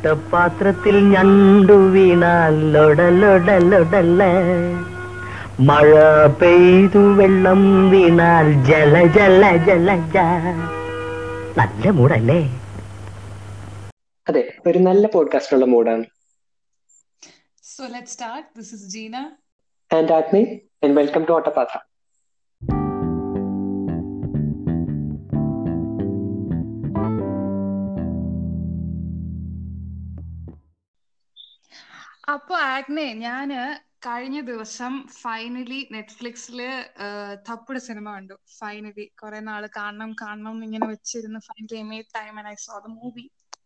ഓട്ടപാത്രത്തിൽ ഞണ്ടു വീണാൽ ലൊടലൊടലൊടല മഴ പെയ്തു വെള്ളം വീണാൽ ജല ജല ജല ജ നല്ല മൂടല്ലേ അതെ ഒരു നല്ല പോഡ്കാസ്റ്റിനുള്ള മൂഡാണ് So let's start. This is Gina. And Agni and welcome to Ottapathra അപ്പൊ ആഗ്നെ ഞാന് കഴിഞ്ഞ ദിവസം ഫൈനലി നെറ്റ്ഫ്ലിക്സില് തപ്പുട് സിനിമ കണ്ടു ഫൈനലി കുറെ നാള് കാണണം കാണണം എന്ന് ഇങ്ങനെ വെച്ചിരുന്നു finally made time and I saw the movie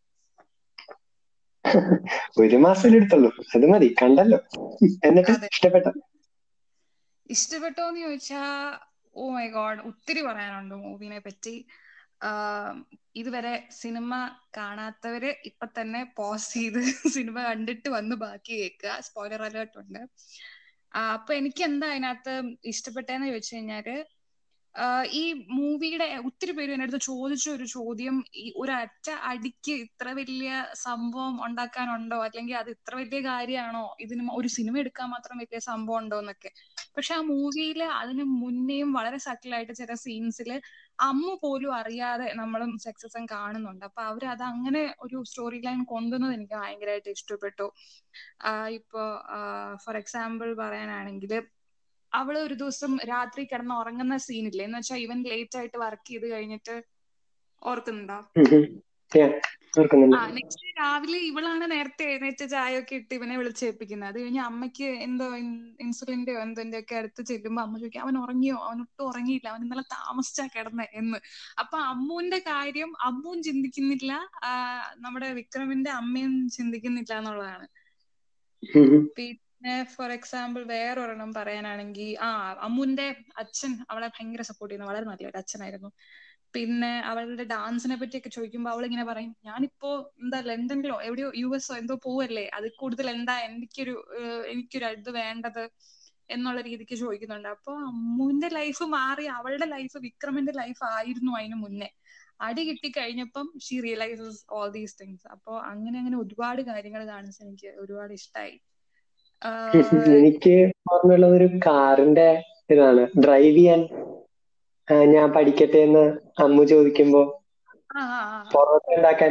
ഒരു മാസം എടുത്തുള്ളൂ അത് മതി കണ്ടല്ലോ എന്നിട്ട് അതെ. ഇഷ്ടപ്പെട്ട ഇഷ്ടപ്പെട്ടോന്ന് ചോദിച്ചാ ഓ മൈ ഗോഡ് ഒത്തിരി പറയാനുണ്ട് മൂവിനെ പറ്റി ആഹ് ഇതുവരെ സിനിമ കാണാത്തവര് ഇപ്പൊ തന്നെ പോസ് ചെയ്ത് സിനിമ കണ്ടിട്ട് വന്ന് ബാക്കി കേൾക്കുക സ്പോയിലർ അലേർട്ട് ഉണ്ട് ആഹ് അപ്പൊ എനിക്ക് എന്താ അതിനകത്ത് ഇഷ്ടപ്പെട്ടെന്ന് ചോദിച്ചു കഴിഞ്ഞാല് ആഹ് ഈ മൂവിയുടെ ഒത്തിരി പേര് എന്റെ അടുത്ത് ചോദിച്ച ഒരു ചോദ്യം ഈ ഒരൊറ്റ അടിക്ക് ഇത്ര വലിയ സംഭവം ഉണ്ടാക്കാനുണ്ടോ അല്ലെങ്കിൽ അത് ഇത്ര വലിയ കാര്യമാണോ ഇതിന് ഒരു സിനിമ എടുക്കാൻ മാത്രം വലിയ സംഭവം ഉണ്ടോ എന്നൊക്കെ പക്ഷെ ആ മൂവിയിൽ അതിന് മുന്നേയും വളരെ സട്ടിലായിട്ട് ചില സീൻസിൽ അമ്മ പോലും അറിയാതെ നമ്മളും സക്സസ് കാണുന്നുണ്ട് അപ്പൊ അവർ അത് അങ്ങനെ ഒരു സ്റ്റോറി ലൈൻ കൊണ്ടുവന്നത് എനിക്ക് ഭയങ്കരമായിട്ട് ഇഷ്ടപ്പെട്ടു ആഹ് ഇപ്പോ ഫോർ എക്സാമ്പിൾ പറയാനാണെങ്കിൽ അവള് ഒരു ദിവസം രാത്രി കിടന്ന് ഉറങ്ങുന്ന സീനില്ലേ എന്ന് വെച്ചാൽ ഇവൻ ലേറ്റ് ആയിട്ട് വർക്ക് ചെയ്ത് കഴിഞ്ഞിട്ട് ഓർക്കുന്നുണ്ടോ ഓർക്കുന്നുണ്ട് ആ നെക്സ്റ്റ് രാവിലെ ഇവളാണ് നേരത്തെ എഴുന്നേറ്റ് ചായ ഒക്കെ ഇട്ട് ഇവനെ വിളിച്ചേൽപ്പിക്കുന്നത് അത് കഴിഞ്ഞ് അമ്മയ്ക്ക് എന്തോ ഇൻസുലിന്റെയോ എന്തോ ഒക്കെ അടുത്ത് ചെല്ലുമ്പോ അമ്മ ചോദിക്കും അവൻ ഉറങ്ങിയോ അവൻ ഒട്ടും ഉറങ്ങിയില്ല അവൻ ഇന്നലെ താമസിച്ചാ കിടന്നെ എന്ന് അപ്പൊ അമ്മുവിന്റെ കാര്യം അമ്മുവും ചിന്തിക്കുന്നില്ല ആ, നമ്മുടെ വിക്രമിന്റെ അമ്മയും ചിന്തിക്കുന്നില്ല എന്നുള്ളതാണ് പിന്നെ ഫോർ എക്സാമ്പിൾ വേറൊരെണ്ണം പറയാനാണെങ്കിൽ ആ അമ്മുന്റെ അച്ഛൻ അവളെ ഭയങ്കര സപ്പോർട്ട് ചെയ്യുന്ന വളരെ നല്ലൊരു അച്ഛനായിരുന്നു പിന്നെ അവളുടെ ഡാൻസിനെ പറ്റിയൊക്കെ ചോദിക്കുമ്പോൾ അവൾ ഇങ്ങനെ പറയും ഞാനിപ്പോ എന്താ ലണ്ടനിലോ എവിടെയോ യു എസോ എന്തോ പോവല്ലേ അതിൽ കൂടുതൽ എന്താ എനിക്കൊരു ഏഹ്, എനിക്കൊരു ഇത് വേണ്ടത് എന്നുള്ള രീതിക്ക് ചോദിക്കുന്നുണ്ട് അപ്പൊ അമ്മുവിന്റെ ലൈഫ് മാറി അവളുടെ ലൈഫ് വിക്രമിന്റെ ലൈഫ് ആയിരുന്നു അതിന് മുന്നേ അടി കിട്ടി കഴിഞ്ഞപ്പം she realises all these things അപ്പൊ അങ്ങനെ അങ്ങനെ ഒരുപാട് കാര്യങ്ങൾ കാണിച്ച് എനിക്ക് ഒരുപാട് ഇഷ്ടമായി എനിക്ക് ഓർമ്മയുള്ളത് ഒരു കാറിന്റെ ഇതാണ് ഡ്രൈവ് ചെയ്യാൻ ആ, ഞാൻ പഠിക്കട്ടെ എന്ന് അമ്മു ചോദിക്കുമ്പോ പൊറോട്ട ഉണ്ടാക്കാൻ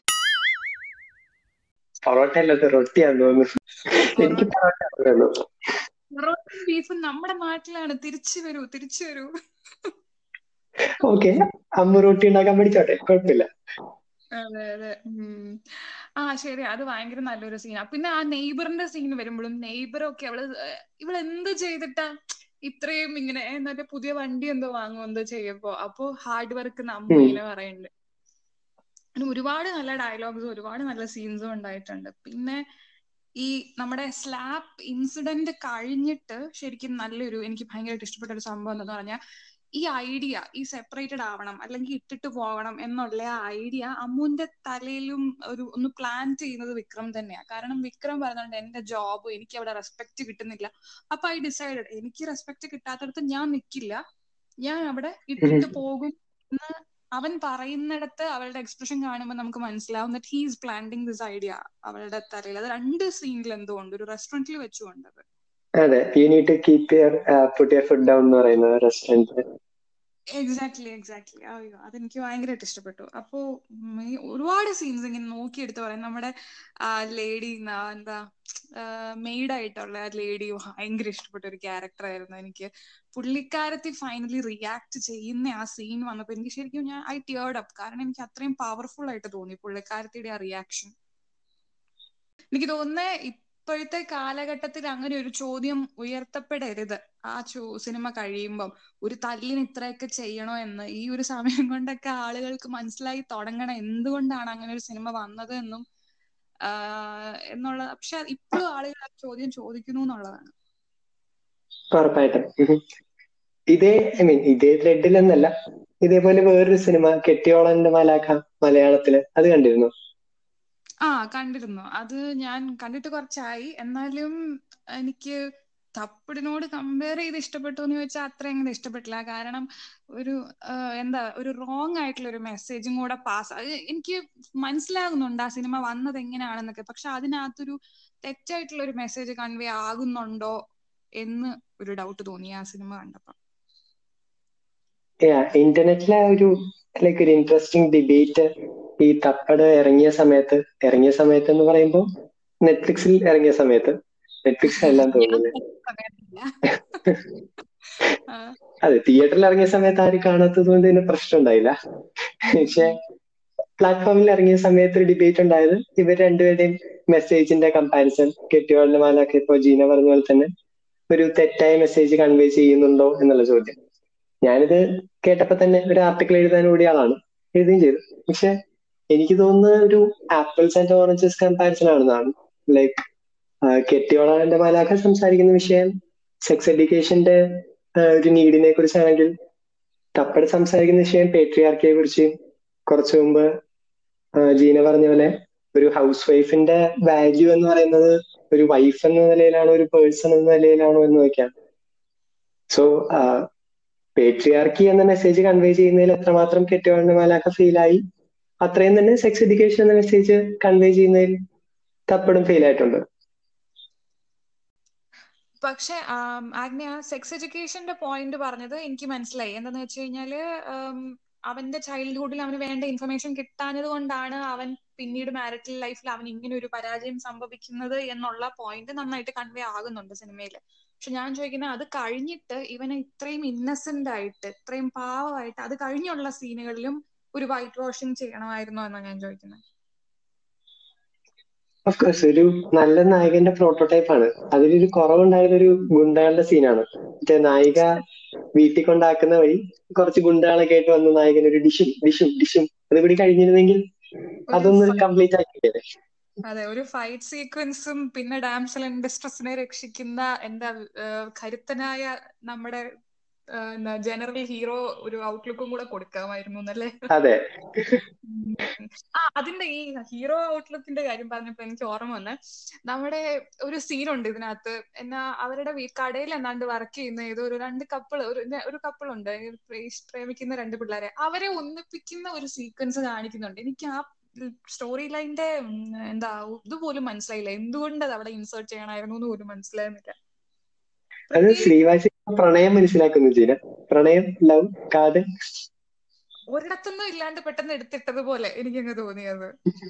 പൊറോട്ട അല്ലത് റൊട്ടിയാന്ന് തോന്നുന്നു എനിക്ക് പൊറോട്ട അറിയുള്ളൂ പൊറോട്ടയും ബീഫും നമ്മുടെ നാട്ടിലാണ് തിരിച്ചു വരൂ തിരിച്ചു വരൂ ഓക്കെ അമ്മു റൊട്ടി ഉണ്ടാക്കാൻ പഠിച്ചോട്ടെ കുഴപ്പമില്ല അതെ അതെ ഉം. ആ ശരി അത് ഭയങ്കര നല്ലൊരു സീനാ പിന്നെ ആ നെയ്ബറിന്റെ സീൻ വരുമ്പോഴും നെയ്ബറൊക്കെ അവള് ഏഹ് ഇവള് എന്ത് ചെയ്തിട്ടാ ഇത്രയും ഇങ്ങനെ ഏഹ് മറ്റേ പുതിയ വണ്ടി എന്തോ വാങ്ങും എന്തോ ചെയ്യപ്പോ അപ്പൊ ഹാർഡ് വർക്ക് അമ്മ ഉം. ഇങ്ങനെ പറയുന്നുണ്ട് അങ്ങനെ ഒരുപാട് നല്ല ഡയലോഗ്സും ഒരുപാട് നല്ല സീൻസും ഉണ്ടായിട്ടുണ്ട് പിന്നെ ഈ നമ്മുടെ സ്ലാപ്പ് ഇൻസിഡന്റ് കഴിഞ്ഞിട്ട് ശരിക്കും നല്ലൊരു എനിക്ക് ഭയങ്കരമായിട്ട് ഇഷ്ടപ്പെട്ട ഒരു സംഭവം എന്താന്ന് പറഞ്ഞാൽ ഈ ഐഡിയ ഈ സെപ്പറേറ്റഡ് ആവണം അല്ലെങ്കിൽ ഇട്ടിട്ട് പോകണം എന്നുള്ള ആ ഐഡിയ അമ്മുവിന്റെ തലയിലും ഒരു ഒന്ന് പ്ലാൻ ചെയ്യുന്നത് വിക്രം തന്നെയാണ് കാരണം വിക്രം പറയുന്നുണ്ട് എന്റെ ജോബ് എനിക്ക് അവിടെ റെസ്പെക്ട് കിട്ടുന്നില്ല അപ്പൊ ഐ ഡിസൈഡഡ് എനിക്ക് റെസ്പെക്ട് കിട്ടാത്തടത്ത് ഞാൻ നിൽക്കില്ല ഞാൻ അവിടെ ഇട്ടിട്ട് പോകും എന്ന് അവൻ പറയുന്നിടത്ത് അവളുടെ എക്സ്പ്രഷൻ കാണുമ്പോൾ നമുക്ക് മനസ്സിലാവും that he's planting this idea അവളുടെ തലയിൽ അത് രണ്ട് സീനിൽ എന്തോ ഉണ്ട് ഒരു റെസ്റ്റോറന്റിൽ വെച്ചുകൊണ്ട് അത് അതെ you need to keep your put your food down എന്ന് പറയുന്നത് റെസ്റ്റോറൻറ്റ് എക്സാക്ട്ലി എക്സാക്ട്ലി അയ്യോ അതെനിക്ക് ഭയങ്കരമായിട്ട് ഇഷ്ടപ്പെട്ടു അപ്പോ ഉം, ഈ ഒരുപാട് സീൻസ് ഇങ്ങനെ നോക്കിയെടുത്ത് പറയാം നമ്മുടെ ആ ലേഡി എന്താ മെയ്ഡ് ആയിട്ടുള്ള ആ ലേഡി ഭയങ്കര ഇഷ്ടപ്പെട്ട ഒരു ക്യാരക്ടർ ആയിരുന്നു എനിക്ക് പുള്ളിക്കാരത്തി ഫൈനലി റിയാക്ട് ചെയ്യുന്ന ആ സീൻ വന്നപ്പോ എനിക്ക് ശരിക്കും ഞാൻ ഐ ടിയേർഡ് അപ്പ് കാരണം എനിക്ക് അത്രയും പവർഫുൾ ആയിട്ട് തോന്നി പുള്ളിക്കാരത്തിയുടെ ആ റിയാക്ഷൻ എനിക്ക് തോന്നുന്നേ ഇപ്പോഴത്തെ കാലഘട്ടത്തിൽ അങ്ങനെ ഒരു ചോദ്യം ഉയർത്തപ്പെടരുത് ആ ചോ സിനിമ കഴിയുമ്പം ഒരു തല്ലിന് ഇത്രയൊക്കെ ചെയ്യണോ എന്ന് ഈ ഒരു സമയം കൊണ്ടൊക്കെ ആളുകൾക്ക് മനസ്സിലായി തുടങ്ങണം എന്തുകൊണ്ടാണ് അങ്ങനെ ഒരു സിനിമ വന്നത് എന്നും ആഹ് എന്നുള്ള പക്ഷെ ഇപ്പോഴും ആളുകൾ ആ ചോദ്യം ചോദിക്കുന്നു എന്നുള്ളതാണ് ഉറപ്പായിട്ടും ഉം. ഇതേ ഐ മീൻ ഇതേ ത്രെഡിൽ എന്നല്ല ഇതേപോലെ വേറൊരു സിനിമ കെട്ടിയോളന്റെ മലാഖ മലയാളത്തില് അത് കണ്ടിരുന്നു ആ കണ്ടിരുന്നു അത് ഞാൻ കണ്ടിട്ട് കുറച്ചായി എന്നാലും എനിക്ക് തപ്പിടിനോട് കമ്പയർ ചെയ്ത് ഇഷ്ടപ്പെട്ടു എന്ന് ചോദിച്ചാൽ അത്ര അങ്ങനെ ഇഷ്ടപ്പെട്ടില്ല കാരണം ഒരു ആ, എന്താ ഒരു റോങ് ആയിട്ടുള്ള ഒരു മെസ്സേജും കൂടെ പാസ് എനിക്ക് മനസ്സിലാകുന്നുണ്ട് ആ സിനിമ വന്നത് എങ്ങനെയാണെന്നൊക്കെ പക്ഷെ അതിനകത്തൊരു തെറ്റായിട്ടുള്ള ഒരു മെസ്സേജ് കൺവേ ആകുന്നുണ്ടോ എന്ന് ഒരു ഡൗട്ട് തോന്നി ആ സിനിമ കണ്ടപ്പോ ഇന്റർനെറ്റിലെ ഒരു ലൈക്ക് ഒരു ഇൻട്രസ്റ്റിംഗ് ഡിബേറ്റ് ഈ തപ്പട് ഇറങ്ങിയ സമയത്ത് ഇറങ്ങിയ സമയത്ത് എന്ന് പറയുമ്പോൾ നെറ്റ്ഫ്ലിക്സിൽ ഇറങ്ങിയ സമയത്ത് നെറ്റ്ഫ്ലിക്സ് എല്ലാം തോന്നുന്നു സമയത്തില്ല ആ, അതെ തിയേറ്ററിൽ ഇറങ്ങിയ സമയത്ത് ആരും കാണാത്തത് കൊണ്ട് ഇതിന് പ്രശ്നം ഉണ്ടായില്ല പക്ഷെ പ്ലാറ്റ്ഫോമിൽ ഇറങ്ങിയ സമയത്ത് ഒരു ഡിബേറ്റ് ഉണ്ടായത് ഇവർ രണ്ടുപേരുടെയും മെസ്സേജിന്റെ കമ്പാരിസൺ കെട്ടിയോളിന്റെ മാലൊക്കെ ഇപ്പൊ ജീന പറഞ്ഞ പോലെ തന്നെ ഒരു തെറ്റായ മെസ്സേജ് കൺവേ ചെയ്യുന്നുണ്ടോ എന്നുള്ള ചോദ്യം ഞാനിത് കേട്ടപ്പോ തന്നെ ഒരു ആർട്ടിക്കിൾ എഴുതാൻ കൂടിയ ആളാണ് എഴുതുകയും ചെയ്തു പക്ഷെ എനിക്ക് തോന്നുന്നത് ഒരു ആപ്പിൾസ് ആൻഡ് ഓറഞ്ചസ് കമ്പാരിസൺ ആണെന്നാണ് ലൈക്ക് കെട്ടിയോളാന്റെ മാലാഖ സംസാരിക്കുന്ന വിഷയം സെക്സ് എഡ്യൂക്കേഷന്റെ ഒരു നീഡിനെ കുറിച്ചാണെങ്കിൽ തപ്പട് സംസാരിക്കുന്ന വിഷയം പേട്രിയാർക്കിയെ കുറിച്ച് കുറച്ചു മുമ്പ് ആ, ജീന പറഞ്ഞ പോലെ ഒരു ഹൗസ് വൈഫിന്റെ വാല്യൂ എന്ന് പറയുന്നത് ഒരു വൈഫ് എന്ന നിലയിലാണോ ഒരു പേഴ്സൺ എന്ന നിലയിലാണോ എന്ന് നോക്കാം സോ പേട്രിയാർക്കി എന്ന മെസ്സേജ് കൺവേ ചെയ്യുന്നതിൽ എത്രമാത്രം കെട്ടിയോളിന്റെ മാലാഖ ഫെയിൽ ആയി അത്രയും തന്നെ സെക്സ് എഡ്യൂക്കേഷൻ എന്ന മെസ്സേജ് കൺവേ ചെയ്യുന്നതിൽ തപ്പടും ഫെയിൽ ആയിട്ടുണ്ട് പക്ഷെ ആം, ആഗ്നേയ സെക്സ് എഡ്യൂക്കേഷന്റെ പോയിന്റ് പറഞ്ഞത് എനിക്ക് മനസ്സിലായി എന്താന്ന് വെച്ച് കഴിഞ്ഞാല് ആം, അവന്റെ ചൈൽഡ്ഹുഡിൽ അവന് വേണ്ട ഇൻഫർമേഷൻ കിട്ടാഞ്ഞത് കൊണ്ടാണ് അവൻ പിന്നീട് മാരിറ്റൽ ലൈഫിൽ അവൻ ഇങ്ങനെ ഒരു പരാജയം സംഭവിക്കുന്നത് എന്നുള്ള പോയിന്റ് നന്നായിട്ട് കൺവേ ആകുന്നുണ്ട് സിനിമയിൽ പക്ഷെ ഞാൻ ചോദിക്കുന്നത് അത് കഴിഞ്ഞിട്ട് ഇവനെ ഇത്രയും ഇന്നസെന്റ് ആയിട്ട് ഇത്രയും പാവമായിട്ട് അത് കഴിഞ്ഞുള്ള സീനുകളിലും ഒരു വൈറ്റ് വാഷിംഗ് ചെയ്യണമായിരുന്നോ എന്നാണ് ഞാൻ ചോദിക്കുന്നത് ഓഫ് കോഴ്സ് ഒരു നല്ല നായകന്റെ പ്രോട്ടോടൈപ്പ് ആണ് അതിലൊരു കുറവുണ്ടായത് ഒരു ഗുണ്ടകളുടെ സീനാണ് മറ്റേ നായിക വീട്ടിൽ കൊണ്ടാക്കുന്ന വഴി കുറച്ച് ഗുണ്ടകളൊക്കെ ആയിട്ട് വന്ന നായകൻ ഒരു ഡിഷും ഡിഷും ഡിഷും അതുകൂടി കഴിഞ്ഞിരുന്നെങ്കിൽ അതൊന്ന് കംപ്ലീറ്റ് ആക്കിയത് അതെ ഒരു ഫൈറ്റ് സീക്വൻസും പിന്നെ ഡാംസൽ ആൻഡ് ഡിസ്ട്രസിനെ രക്ഷിക്കുന്ന എന്താ ഏഹ് കരുത്തനായ നമ്മുടെ ഏഹ് എന്താ ജനറൽ ഹീറോ ഒരു ഔട്ട്ലുക്കും കൂടെ കൊടുക്കാമായിരുന്നു എന്നല്ലേ അതെ ഉം. ആ അതിന്റെ ഈ ഹീറോ ഔട്ട്ലുക്കിന്റെ കാര്യം പറഞ്ഞപ്പോ എനിക്ക് ഓർമ്മ വന്ന് നമ്മുടെ ഒരു സീനുണ്ട് ഇതിനകത്ത് എന്നാ അവരുടെ വീ കടയിൽ എന്നാണ്ട് വർക്ക് ചെയ്യുന്ന ഏതോ ഒരു രണ്ട് കപ്പിൾ ഒരു ന- ഒരു കപ്പിൾ ഉണ്ട് ഈ പ്രേ- പ്രേമിക്കുന്ന രണ്ട് പിള്ളേരെ അവരെ ഒന്നിപ്പിക്കുന്ന ഒരു സീക്വൻസ് കാണിക്കുന്നുണ്ട് എനിക്ക് ആ സ്റ്റോറി ലൈനിന്റെ എന്താ ഇതുപോലും മനസ്സിലായില്ല എന്തുകൊണ്ട് അത് അവിടെ ഇൻസേർട്ട് ചെയ്യണമായിരുന്നു എന്ന് പോലും മനസ്സിലാകുന്നില്ല അത് പ്രത്യേകിച്ച് ശ്രീവാസി പ്രണയം മനസ്സിലാക്കുന്നു ജീന പ്രണയം ലവ് കാട് ഒരിടത്തൊന്നും ഇല്ലാണ്ട് പെട്ടെന്ന് എടുത്തിട്ടതുപോലെ എനിക്കങ്ങ് തോന്നിയത്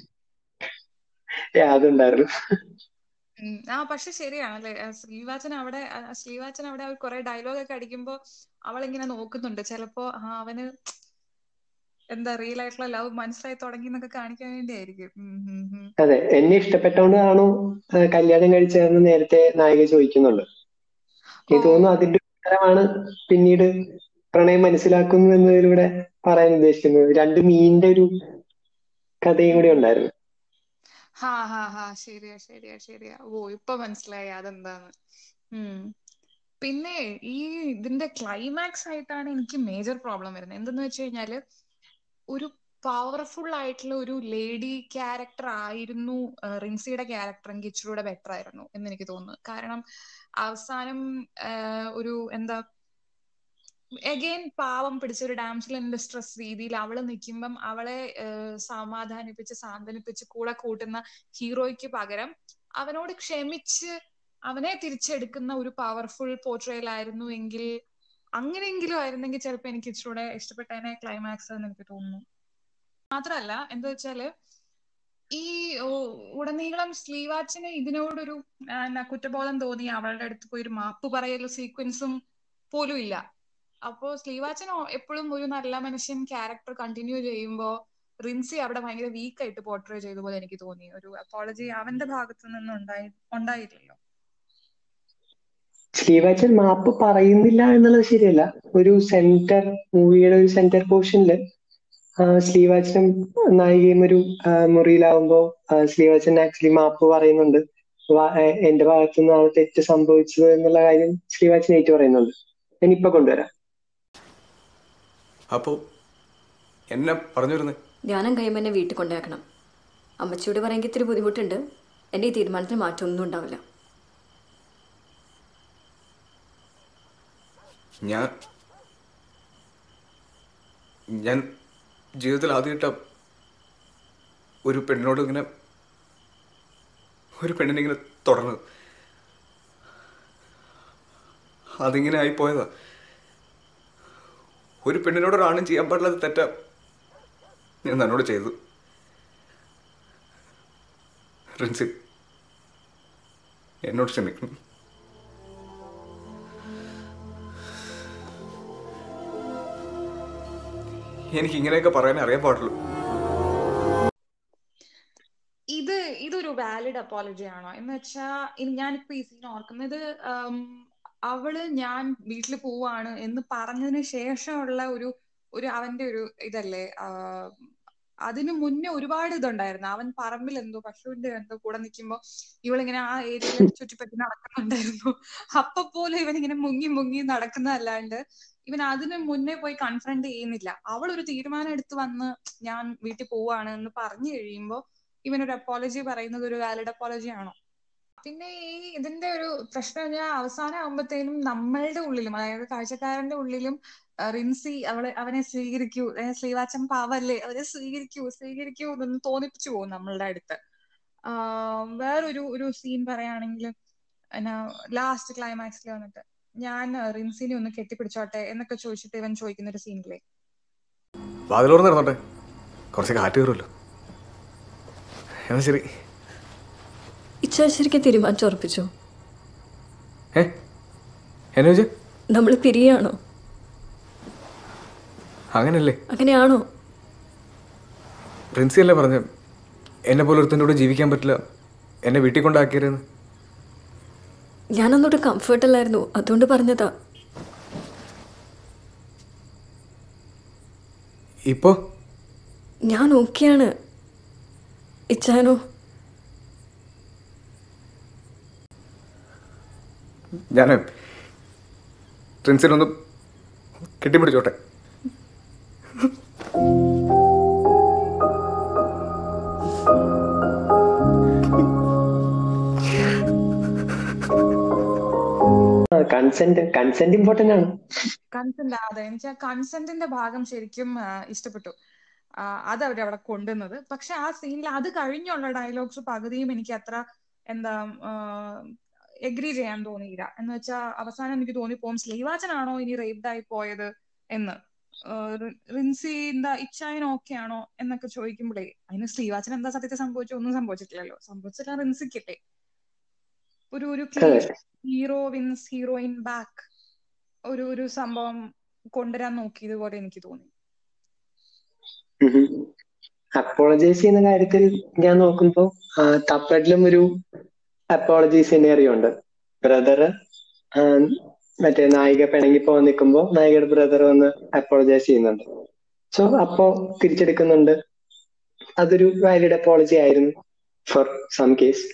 ഏ, അതുണ്ടായിരുന്നു ഉം. ആ പക്ഷെ ശരിയാണല്ലേ ആ ശ്രീവാച്ചൻ അവിടെ ആ ശ്രീവാച്ചൻ അവിടെ കുറെ ഡയലോഗ് ഒക്കെ അടിക്കുമ്പോ അവളിങ്ങനെ നോക്കുന്നുണ്ട് ചിലപ്പോ ആ അവന് എന്താ റിയൽ ആയിട്ടുള്ള ലവ് മനസ്സിലായി തുടങ്ങി എന്നൊക്കെ കാണിക്കാൻ വേണ്ടിയായിരിക്കും ഉം ഉം ഉം. അതെ എന്നെ ഇഷ്ടപ്പെട്ടോണ്ടാണോ ആ, കല്യാണം കഴിച്ചതെന്ന് നേരത്തെ നായിക ചോദിക്കുന്നുണ്ട് ഓ എനിക്ക് തോന്നുന്നു അതിന്റെ ഉത്തരമാണ് പിന്നീട് പ്രണയം മനസ്സിലാക്കുന്നു എന്നതിലൂടെ പറയാൻ ഉദ്ദേശിക്കുന്നത് രണ്ട് മീനിന്റെ ഒരു കഥയും കൂടി ഉണ്ടായിരുന്നു ഹാ ഹാ ഹാ ശരിയാ ശരിയാ ശരിയാ ഓ ഇപ്പൊ മനസ്സിലായി അതെന്താന്ന് ഉം പിന്നെ ഈ ഇതിന്റെ ക്ലൈമാക്സ് ആയിട്ടാണ് എനിക്ക് മേജർ പ്രോബ്ലം വരുന്നത് എന്തെന്ന് വെച്ച് കഴിഞ്ഞാല് ഒരു പവർഫുൾ ആയിട്ടുള്ള ഒരു ലേഡി ക്യാരക്ടർ ആയിരുന്നു ആ, റിൻസിയുടെ ക്യാരക്ടർ എങ്കിൽ ഇച്ചിരൂടെ ബെറ്റർ ആയിരുന്നു എന്ന് എനിക്ക് തോന്നുന്നു കാരണം അവസാനം ആ, ഒരു എന്താ എഗെയിൻ പാവം പിടിച്ച ഒരു ഡാംസിൽ ഇൻ ഡിസ്ട്രസ് രീതിയിൽ അവള് നിൽക്കുമ്പം അവളെ ഏഹ്, സമാധാനിപ്പിച്ച് സാന്ത്വനിപ്പിച്ച് കൂടെ കൂട്ടുന്ന ഹീറോയ്ക്ക് പകരം അവനോട് ക്ഷമിച്ച് അവനെ തിരിച്ചെടുക്കുന്ന ഒരു പവർഫുൾ പോർട്രയൽ ആയിരുന്നു എങ്കിൽ അങ്ങനെയെങ്കിലും ആയിരുന്നെങ്കിൽ ചിലപ്പോൾ എനിക്ക് ഇച്ചിരൂടെ ഇഷ്ടപ്പെട്ടതിനെ ക്ലൈമാക്സ് എന്ന് എനിക്ക് തോന്നുന്നു മാത്രമല്ല എന്താ വെച്ചാല് ഈ ഓ- ഉടനീളം സ്ലീവാച്ചിന് ഇതിനോടൊരു ആ, എന്നാ കുറ്റബോധം തോന്നി അവളുടെ അടുത്ത് പോയി ഒരു മാപ്പ് പറയൽ സീക്വൻസും പോലും ഇല്ല അപ്പോ സ്ലീവാച്ചൻ എപ്പോഴും ഒരു നല്ല മനുഷ്യൻ ക്യാരക്ടർ കണ്ടിന്യൂ ചെയ്യുമ്പോ റിൻസി അവിടെ ഭയങ്കര വീക്ക് ആയിട്ട് പോർട്രേ ചെയ്ത പോലെ എനിക്ക് തോന്നി ഒരു അപ്പോളജി അവന്റെ ഭാഗത്തു നിന്ന് ഉണ്ടായി ഉണ്ടായില്ലല്ലോ ശ്രീവാച്ചൻ മാപ്പ് പറയുന്നില്ല എന്നുള്ളത് ശരിയല്ല ഒരു സെന്റർ മൂവിയുടെ ഒരു സെന്റർ പോർഷനില് ശ്രീവാച്ചനും നായികയും ഒരു ആ, മുറിയിലാവുമ്പോ ആ, ശ്രീവാച്ചൻ ആക്ച്വലി മാപ്പ് പറയുന്നുണ്ട് വാ- ഏ, എന്റെ ഭാഗത്തു നിന്നാണ് തെറ്റ് സംഭവിച്ചത് എന്നുള്ള കാര്യം ശ്രീവാച്ചൻ ഏറ്റു പറയുന്നുണ്ട് ഞാനിപ്പൊ കൊണ്ടുവരാം അപ്പോൾ എന്നെ പറഞ്ഞു വരുന്നത് ധ്യാനം കഴിയുമ്പോൾ എന്നെ വീട്ടിൽ കൊണ്ടാക്കണം അമ്മച്ചിയോട് പറയാമെങ്കിൽ ഇത്തിരി ബുദ്ധിമുട്ടുണ്ട് എൻ്റെ ഈ തീരുമാനത്തിന് മാറ്റമൊന്നും ഉണ്ടാവില്ല ഞാൻ ഞാൻ ജീവിതത്തിൽ ആദ്യമായിട്ട ഒരു പെണ്ണിനോട് ഇങ്ങനെ ഒരു പെണ്ണിനെ ഇങ്ങനെ തുടർന്നത് അതിങ്ങനെ ആയിപ്പോയതാ ഒരു പെണ്ണിനോട് ഒരാണും ചെയ്യാൻ പാടില്ലാത്ത തെറ്റ ഞാൻ തന്നോട് ചെയ്തു റിൻസി എന്നോട് ക്ഷമിക്കണം എനിക്ക് ഇങ്ങനെയൊക്കെ പറയാൻ അറിയാൻ പാടുള്ളൂ ഇത് ഇതൊരു വാലിഡ് അപ്പോളജി ആണോ എന്ന് വെച്ചാ ഇനി ഞാനിപ്പോ ഈ സീൻ ഓർക്കുന്നത് ഉം, അവള് ഞാൻ വീട്ടിൽ പോവാണ് എന്ന് പറഞ്ഞതിന് ശേഷമുള്ള ഒരു ഒരു അവന്റെ ഒരു ഇതല്ലേ ആഹ് അതിനു മുന്നേ ഒരുപാട് ഇതുണ്ടായിരുന്നു അവൻ പറമ്പിൽ എന്തോ പശുവിന്റെ എന്തോ കൂടെ നിൽക്കുമ്പോ ഇവളിങ്ങനെ ആ ഏരിയയിൽ ചുറ്റിപ്പറ്റി നടക്കുന്നുണ്ടായിരുന്നു അപ്പൊ പോലും ഇവൻ ഇങ്ങനെ മുങ്ങി മുങ്ങി നടക്കുന്നതല്ലാണ്ട് ഇവൻ അതിന് മുന്നേ പോയി കൺഫ്രണ്ട് ചെയ്യുന്നില്ല അവൾ ഒരു തീരുമാനം എടുത്ത് വന്ന് ഞാൻ വീട്ടിൽ പോവാണ് എന്ന് പറഞ്ഞു കഴിയുമ്പോ ഇവനൊരു അപ്പോളജി പറയുന്നത് ഒരു വാലിഡ് അപ്പോളജി ആണോ പിന്നെ ഈ ഇതിന്റെ ഒരു പ്രശ്നം ഞാൻ അവസാനം ആകുമ്പോഴത്തേനും നമ്മളുടെ ഉള്ളിലും അതായത് കാഴ്ചക്കാരന്റെ ഉള്ളിലും ആ, റിൻസി അവളെ അവനെ സ്വീകരിക്കൂ ഏ, ശ്രീവാച്ചൻ പാവല്ലേ അവരെ സ്വീകരിക്കൂ സ്വീകരിക്കൂ എന്നൊന്ന് തോന്നിപ്പിച്ചു പോകും നമ്മളുടെ അടുത്ത് ആ, വേറൊരു ഒരു സീൻ പറയുകയാണെങ്കിൽ എന്നാ ലാസ്റ്റ് ക്ലൈമാക്സിൽ വന്നിട്ട് ഞാൻ ആ, റിൻസിനെ ഒന്ന് കെട്ടിപ്പിടിച്ചോട്ടെ എന്നൊക്കെ ചോദിച്ചിട്ട് ഇവൻ ചോദിക്കുന്ന ഒരു സീനില്ലേ വാതിലോർന്ന് ഇറന്നോട്ടെ കുറച്ച് കാറ്റ് കയറുമല്ലോ എന്നാ ശരി ഇച്ഛ ശരിക്കും തീരുമാനിച്ചുറപ്പിച്ചോ ഏ എന്നെ വെച്ച് നമ്മൾ പിരിയാണോ അങ്ങനല്ലേ അങ്ങനെയാണോ പ്രിൻസി അല്ലേ പറഞ്ഞ എന്നെ പോലെ ഒരുത്തൻ്റെ കൂടെ ജീവിക്കാൻ പറ്റില്ല എന്നെ വീട്ടിൽ കൊണ്ടാക്കിയതെന്ന് ഞാനൊന്നുകൂടെ കംഫർട്ടല്ലായിരുന്നു അതുകൊണ്ട് പറഞ്ഞതാ ഇപ്പോ ഞാൻ ഓക്കെയാണ് ഇച്ചാനോ ഞാൻ പ്രിൻസിനൊന്ന് കെട്ടിപ്പിടിച്ചോട്ടെ കൺസെന്റ് കൺസെന്റ് ഇമ്പോർട്ടന്റ് ആണ് കൺസെന്റ് അതെ എനിക്ക് ആ കൺസെന്റിന്റെ ഭാഗം ശരിക്കും ആ, ഇഷ്ടപ്പെട്ടു ആ, അത് അവര് അവിടെ കൊണ്ടുവന്നത് പക്ഷെ ആ സീനിൽ അത് കഴിഞ്ഞുള്ള ഡയലോഗ്സ് പകുതിയും എനിക്ക് അത്ര എന്താ എഗ്രി ചെയ്യാൻ തോന്നിയില്ല എന്ന് വെച്ചാൽ അവസാനം എനിക്ക് തോന്നിപ്പോവും സ്ലീവാച്ചനാണോ ഇനി റേപ്ഡ് ആയി പോയത് എന്ന് ആ, റി- റിൻസി എന്താ ഇച്ചായൻ ഓക്കെ ആണോ എന്നൊക്കെ ചോദിക്കുമ്പോഴേ അതിന് ശ്രീവാച്ചൻ എന്താ സത്യത്തിൽ സംഭവിച്ചു ഒന്നും സംഭവിച്ചിട്ടില്ലല്ലോ സംഭവിച്ചില്ല റിൻസിക്കല്ലേ ഒരു ഒരു അതെ ഹീറോ വിൻസ് ഹീറോയിൻ ബാക്ക് ഒരു ഒരു സംഭവം കൊണ്ടുവരാൻ നോക്കിയത് പോലെ എനിക്ക് തോന്നി അപ്പോളജൈസ് ചെയ്യുന്ന കാര്യത്തിൽ ഞാൻ നോക്കുമ്പോ തപ്പഡിലും ഒരു അപ്പോളജി സിനേറിയോ ഉണ്ട് ബ്രദറ് മറ്റേ നായിക പിണങ്ങി പോകാൻ നിൽക്കുമ്പോ നായികയുടെ ബ്രദർ വന്ന് അപ്പോളജൈസ് ചെയ്യുന്നുണ്ട് സോ അപ്പോ തിരിച്ചെടുക്കുന്നുണ്ട് അതൊരു വാലിഡ് അപ്പോളജി ആയിരുന്നു ഫോർ സം കേസ്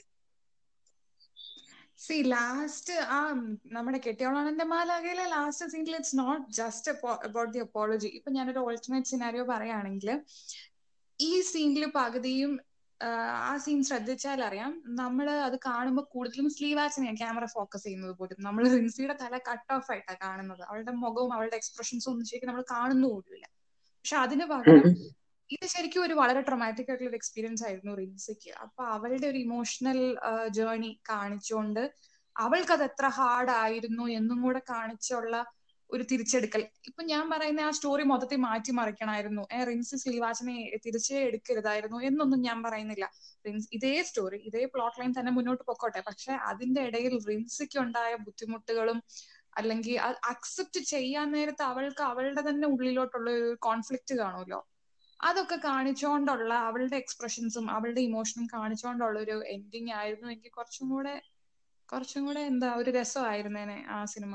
സി ലാസ്റ്റ് ആ നമ്മുടെ കെട്ടിയോളാണെന്റെ മാലാകയിലെ ലാസ്റ്റ് സീനിൽ it's not just about the apology ഇപ്പൊ ഞാനൊരു ഓൾട്ടർനേറ്റ് സിനാരിയോ പറയുകയാണെങ്കിൽ ഈ സീനിൽ പകുതിയും ആഹ് ആ സീൻ ശ്രദ്ധിച്ചാൽ അറിയാം നമ്മൾ അത് കാണുമ്പോൾ കൂടുതലും സ്ലീവാച്ചിനെയാണ് ക്യാമറ ഫോക്കസ് ചെയ്യുന്നത് പോലും നമ്മൾ റിൻസിയുടെ തല കട്ട് ഓഫ് ആയിട്ടാണ് കാണുന്നത് അവളുടെ മുഖവും അവളുടെ എക്സ്പ്രഷൻസും ഒന്നും ശരിക്കും നമ്മൾ കാണുന്നു പോലുമില്ല പക്ഷെ അതിന് പകരം ഇത് ശരിക്കും ഒരു വളരെ ട്രൊമാറ്റിക് ആയിട്ടുള്ള ഒരു എക്സ്പീരിയൻസ് ആയിരുന്നു റിൻസിക്ക് അപ്പൊ അവളുടെ ഒരു ഇമോഷണൽ ജേർണി കാണിച്ചുകൊണ്ട് അവൾക്ക് അത് എത്ര ഹാർഡ് ആയിരുന്നു എന്നും കൂടെ കാണിച്ചുള്ള ഒരു തിരിച്ചെടുക്കൽ ഇപ്പൊ ഞാൻ പറയുന്ന ആ സ്റ്റോറി മൊത്തത്തിൽ മാറ്റി മറിക്കണമായിരുന്നു ഏ റിൻസി ശ്രീവാച്ചനെ തിരിച്ചേ എടുക്കരുതായിരുന്നു എന്നൊന്നും ഞാൻ പറയുന്നില്ല റിൻസ് ഇതേ സ്റ്റോറി ഇതേ പ്ലോട്ട് ലൈൻ തന്നെ മുന്നോട്ട് പൊക്കോട്ടെ പക്ഷെ അതിന്റെ ഇടയിൽ റിൻസിക്ക് ഉണ്ടായ ബുദ്ധിമുട്ടുകളും അല്ലെങ്കിൽ അക്സെപ്റ്റ് ചെയ്യാൻ നേരത്ത് അവൾക്ക് അവളുടെ തന്നെ ഉള്ളിലോട്ടുള്ള ഒരു കോൺഫ്ലിക്റ്റ് കാണുമല്ലോ അതൊക്കെ കാണിച്ചുകൊണ്ടുള്ള അവളുടെ എക്സ്പ്രഷൻസും അവളുടെ ഇമോഷനും കാണിച്ചുകൊണ്ടുള്ള ഒരു എൻഡിങ് ആയിരുന്നു എനിക്ക് കുറച്ചും കൂടെ കുറച്ചും കൂടെ എന്താ ഒരു രസമായിരുന്നേനെ ആ സിനിമ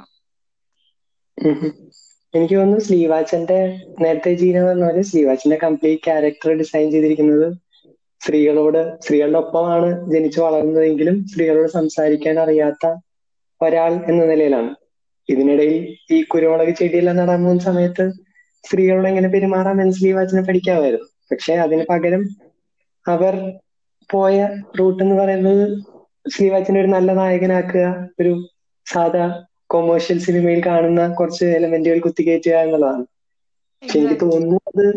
എനിക്ക് തോന്നുന്നു ശ്രീവാച്ചന്റെ നേരത്തെ ജീന പറഞ്ഞ പോലെ ശ്രീവാച്ചന്റെ കംപ്ലീറ്റ് ക്യാരക്ടർ ഡിസൈൻ ചെയ്തിരിക്കുന്നത് സ്ത്രീകളോട് സ്ത്രീകളുടെ ഒപ്പമാണ് ജനിച്ചു വളർന്നതെങ്കിലും സ്ത്രീകളോട് സംസാരിക്കാൻ അറിയാത്ത ഒരാൾ എന്ന നിലയിലാണ് ഇതിനിടയിൽ ഈ കുരുമുളക് ചെടിയെല്ലാം നടാൻ പോകുന്ന സമയത്ത് സ്ത്രീകളോട് എങ്ങനെ പെരുമാറാം എന്ന് ശ്രീവാച്ചനെ പഠിക്കാമായിരുന്നു പക്ഷെ അതിന് പകരം അവർ പോയ റൂട്ട് എന്ന് പറയുന്നത് ശ്രീവാച്ചനെ ഒരു നല്ല നായകനാക്കുക ഒരു സാധാ കൊമേഴ്ഷ്യൽ സിനിമയിൽ കാണുന്ന കുറച്ച് എലമെന്റുകൾ കുത്തിക്കയറ്റുക എന്നുള്ളതാണ് പക്ഷെ എനിക്ക് Exactly. തോന്നുന്നു അത്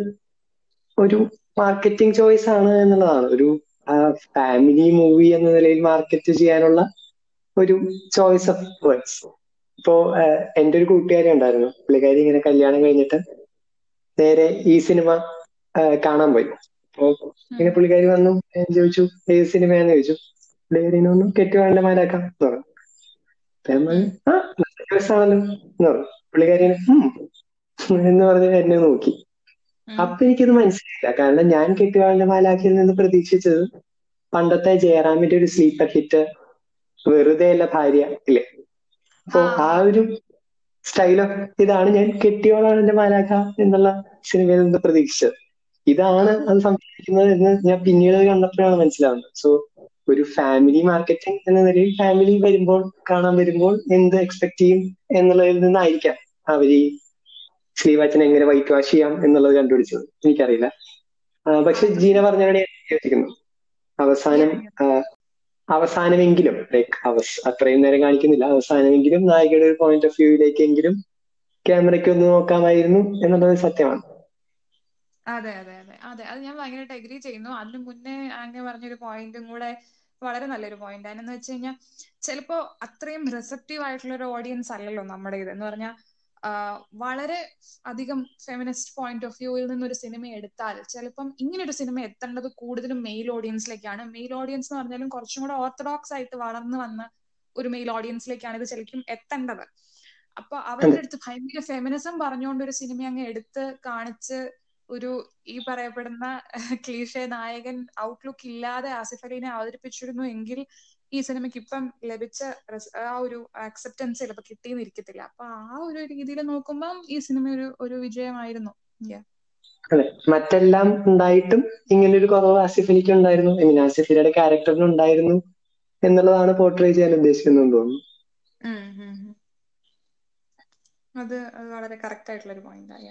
ഒരു മാർക്കറ്റിംഗ് ചോയ്സ് ആണ് എന്നുള്ളതാണ് ഒരു ഫാമിലി മൂവി എന്ന നിലയിൽ മാർക്കറ്റ് ചെയ്യാനുള്ള ഒരു ചോയ്സ് ഓഫ് വേർഡ്സ് ഇപ്പോ ആഹ് എന്റെ ഒരു കൂട്ടുകാരി ഉണ്ടായിരുന്നു പുള്ളിക്കാരി ഇങ്ങനെ കല്യാണം കഴിഞ്ഞിട്ട് നേരെ ഈ സിനിമ ആഹ് കാണാൻ പോയി അപ്പോ ഇങ്ങനെ പുള്ളിക്കാരി വന്നു ഞാൻ ചോദിച്ചു ഏത് സിനിമയാന്ന് ചോദിച്ചു പുള്ളിക്കാരി ഒന്ന് കെട്ടുവാളിന്റെ മാലാക്കാം എന്ന് പറഞ്ഞു അപ്പൊ ഞാൻ പറഞ്ഞു, ആ നല്ല രസാണല്ലോ എന്ന് പറഞ്ഞു പുള്ളിക്കാരി ഇങ്ങനെ, "ഉം" എന്ന് പറഞ്ഞ് എന്നെ നോക്കി ഉം. അപ്പൊ എനിക്കത് മനസ്സിലായില്ല കാരണം ഞാൻ കെട്ടുവാളിന്റെ മാലാക്കിൽ നിന്ന് പ്രതീക്ഷിച്ചത് പണ്ടത്തെ ജയറാമിന്റെ ഒരു സ്ലീപ്പർ ഹിറ്റ് വെറുതെ അല്ല ഭാര്യ ഇല്ലേ അപ്പൊ ആ. ആ ഒരു സ്റ്റൈൽ ഓഫ് ഇതാണ് ഞാൻ കെട്ടിയോളാണ് എന്റെ മാലാഖ എന്നുള്ള സിനിമയിൽ നിന്ന് പ്രതീക്ഷിച്ചത് ഇതാണ് അത് സംഭവിക്കുന്നത് എന്ന് ഞാൻ പിന്നീട് അത് കണ്ടപ്പോഴാണ് മനസ്സിലാവുന്നത് സോ ഒരു ഫാമിലി മാർക്കറ്റിംഗ് എന്ന നിലയിൽ ഫാമിലി വരുമ്പോൾ കാണാൻ വരുമ്പോൾ എന്ത് എക്സ്പെക്ട് ചെയ്യും എന്നുള്ളതിൽ നിന്നായിരിക്കാം അവർ ഈ ശ്രീവാച്ചനെ എങ്ങനെ വൈറ്റ് വാഷ് ചെയ്യാം എന്നുള്ളത് കണ്ടുപിടിച്ചത് എനിക്കറിയില്ല ആ, പക്ഷെ ജീന പറഞ്ഞതിനോട് ഞാൻ യോജിക്കുന്നു അവസാനം ആ, അവസാനമെങ്കിലും ലൈക്ക് അവസ് അത്രയും നേരം കാണിക്കുന്നില്ല അവസാനമെങ്കിലും നായികയുടെ ഒരു പോയിന്റ് ഓഫ് വ്യൂയിലേക്കെങ്കിലും ക്യാമറയ്ക്ക് ഒന്ന് നോക്കാമായിരുന്നു എന്നുള്ളത് സത്യമാണ് അതെ അതെ അതെ അതെ അത് ഞാൻ ഭയങ്കരമായിട്ട് അഗ്രി ചെയ്യുന്നു അതിന് മുന്നേ ആങ്കെ പറഞ്ഞൊരു പോയിന്റും കൂടെ വളരെ നല്ലൊരു പോയിന്റ് എന്ന് വെച്ച് കഴിഞ്ഞാൽ ചിലപ്പോ അത്രയും റിസപ്റ്റീവ് ആയിട്ടുള്ള ഒരു ഓഡിയൻസ് അല്ലല്ലോ നമ്മുടെ ഇത് എന്ന് പറഞ്ഞാൽ വളരെ അധികം ഫെമിനിസ്റ്റ് പോയിന്റ് ഓഫ് വ്യൂവിൽ നിന്ന് ഒരു സിനിമ എടുത്താൽ ചിലപ്പം ഇങ്ങനെ ഒരു സിനിമ എത്തേണ്ടത് കൂടുതലും മെയിൽ ഓഡിയൻസിലേക്കാണ് മെയിൽ ഓഡിയൻസ് എന്ന് പറഞ്ഞാലും കുറച്ചും കൂടെ ഓർത്തഡോക്സ് ആയിട്ട് വളർന്നു വന്ന ഒരു മെയിൽ ഓഡിയൻസിലേക്കാണ് ഇത് ശരിക്കും എത്തേണ്ടത് അപ്പൊ അവരുടെ അടുത്ത് ഭയങ്കര ഫെമിനിസം പറഞ്ഞുകൊണ്ട് ഒരു സിനിമ അങ്ങ് എടുത്ത് കാണിച്ച് ഒരു ഈ പറയപ്പെടുന്ന ക്ലീഷ നായകൻ ഔട്ട്ലുക്ക് ഇല്ലാതെ ആസിഫ് അലീനെ അവതരിപ്പിച്ചിരുന്നു എങ്കിൽ ഈ സിനിമയ്ക്ക് ഇപ്പം ലഭിച്ച res- ആ ഒരു ആക്സെപ്റ്റൻസ് ചിലപ്പോൾ കിട്ടിയെന്നിരിക്കത്തില്ല അപ്പൊ ആ ഒരു രീതിയിൽ നോക്കുമ്പോൾ ഈ സിനിമ ഒരു ഒരു വിജയമായിരുന്നു Yeah. അതെ മറ്റെല്ലാം ഉണ്ടായിട്ടും ഇങ്ങനൊരു കുറവ് ആസിഫ് അലിക്ക് ഉണ്ടായിരുന്നു ഐ മീൻ ആസിഫ് അലിയുടെ ക്യാരക്ടറിന് ഉണ്ടായിരുന്നു എന്നുള്ളതാണ് പോർട്രേ ചെയ്യാൻ ഉദ്ദേശിക്കുന്നതെന്ന് തോന്നുന്നു ഉം ഉം ഉം. അത് അത് വളരെ കറക്റ്റ് ആയിട്ടുള്ള ഒരു പോയിന്റ് ആയ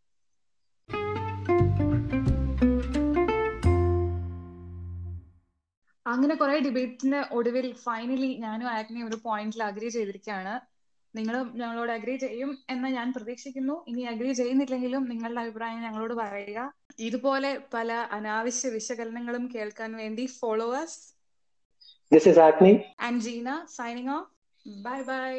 അങ്ങനെ കുറെ ഡിബേറ്റിന്റെ ഒടുവിൽ ഫൈനലി ഞാനും ആഗ്നി ഒരു പോയിന്റിൽ അഗ്രി ചെയ്തിരിക്കുകയാണ് നിങ്ങളും ഞങ്ങളോട് അഗ്രി ചെയ്യും എന്ന് ഞാൻ പ്രതീക്ഷിക്കുന്നു ഇനി അഗ്രി ചെയ്യുന്നില്ലെങ്കിലും നിങ്ങളുടെ അഭിപ്രായം ഞങ്ങളോട് പറയുക ഇതുപോലെ പല അനാവശ്യ വിശകലനങ്ങളും കേൾക്കാൻ വേണ്ടി followers this is Agni and Gina signing off bye by